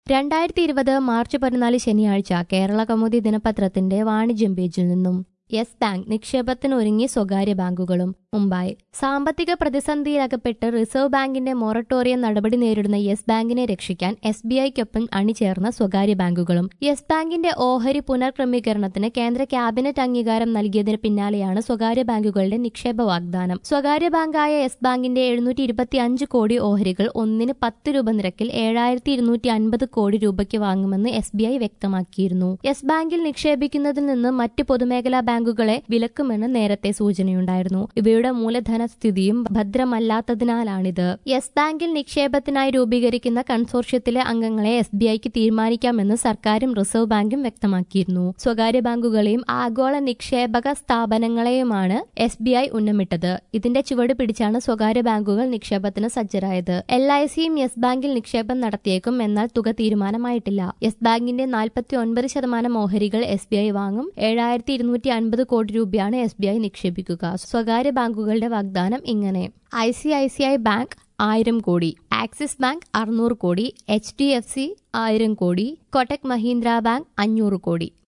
രണ്ടായിരത്തി ഇരുപത് മാർച്ച് പതിനാല് ശനിയാഴ്ച കേരള കൗമുദി ദിനപത്രത്തിന്റെ വാണിജ്യം പേജിൽ നിന്നും യെസ് ബാങ്ക് നിക്ഷേപത്തിനൊരുങ്ങി സ്വകാര്യ ബാങ്കുകളും മുംബൈ സാമ്പത്തിക പ്രതിസന്ധിയിലകപ്പെട്ട് റിസർവ് ബാങ്കിന്റെ മൊറട്ടോറിയം നടപടി നേരിടുന്ന യെസ് ബാങ്കിനെ രക്ഷിക്കാൻ എസ് ബി ഐക്കൊപ്പം അണിചേർന്ന സ്വകാര്യ ബാങ്കുകളും യെസ് ബാങ്കിന്റെ ഓഹരി പുനർക്രമീകരണത്തിന് കേന്ദ്ര ക്യാബിനറ്റ് അംഗീകാരം നൽകിയതിന് പിന്നാലെയാണ് സ്വകാര്യ ബാങ്കുകളുടെ നിക്ഷേപ വാഗ്ദാനം സ്വകാര്യ ബാങ്കായ യെസ് ബാങ്കിന്റെ എഴുന്നൂറ്റി ഇരുപത്തി അഞ്ച് കോടി ഓഹരികൾ ഒന്നിന് പത്ത് രൂപ നിരക്കിൽ ഏഴായിരത്തി ഇരുന്നൂറ്റി അൻപത് കോടി രൂപയ്ക്ക് വാങ്ങുമെന്ന് എസ് ബി ഐ വ്യക്തമാക്കിയിരുന്നു യെസ് ബാങ്കിൽ നിക്ഷേപിക്കുന്നതിൽ നിന്ന് മറ്റ് പൊതുമേഖലാ ബാങ്കുകളെ വിലക്കുമെന്ന് നേരത്തെ സൂചനയുണ്ടായിരുന്നു ഇവയുടെ മൂലധന സ്ഥിതിയും ഭദ്രമല്ലാത്തതിനാലാണിത് യെസ് ബാങ്കിൽ നിക്ഷേപത്തിനായി രൂപീകരിക്കുന്ന കൺസോർഷ്യത്തിലെ അംഗങ്ങളെ എസ് ബി ഐക്ക് തീരുമാനിക്കാമെന്ന് സർക്കാരും റിസർവ് ബാങ്കും വ്യക്തമാക്കിയിരുന്നു സ്വകാര്യ ബാങ്കുകളെയും ആഗോള നിക്ഷേപക സ്ഥാപനങ്ങളെയുമാണ് എസ് ബി ഐ ഉന്നമിട്ടത് ഇതിന്റെ ചുവട് പിടിച്ചാണ് സ്വകാര്യ ബാങ്കുകൾ നിക്ഷേപത്തിന് സജ്ജരായത് എൽ ഐ സിയും യെസ് ബാങ്കിൽ നിക്ഷേപം നടത്തിയേക്കും എന്നാൽ തുക തീരുമാനമായിട്ടില്ല യെസ് ബാങ്കിന്റെ നാൽപ്പത്തി ഒൻപത് ശതമാനം ഓഹരികൾ എസ് ബി ഐ വാങ്ങും ഏഴായിരത്തി ഇരുന്നൂറ്റി അൻപത് കോടി രൂപയാണ് എസ് ബി ഐ നിക്ഷേപിക്കുക സ്വകാര്യ ബാങ്കുകളുടെ വാഗ്ദാനം ഇങ്ങനെ I C I C I bank ആയിരം കോടി ആക്സിസ് ബാങ്ക് അറുന്നൂറ് കോടി എച്ച് ഡി എഫ് സി ആയിരം കോടി കൊട്ടക് മഹീന്ദ്ര ബാങ്ക് അഞ്ഞൂറ് കോടി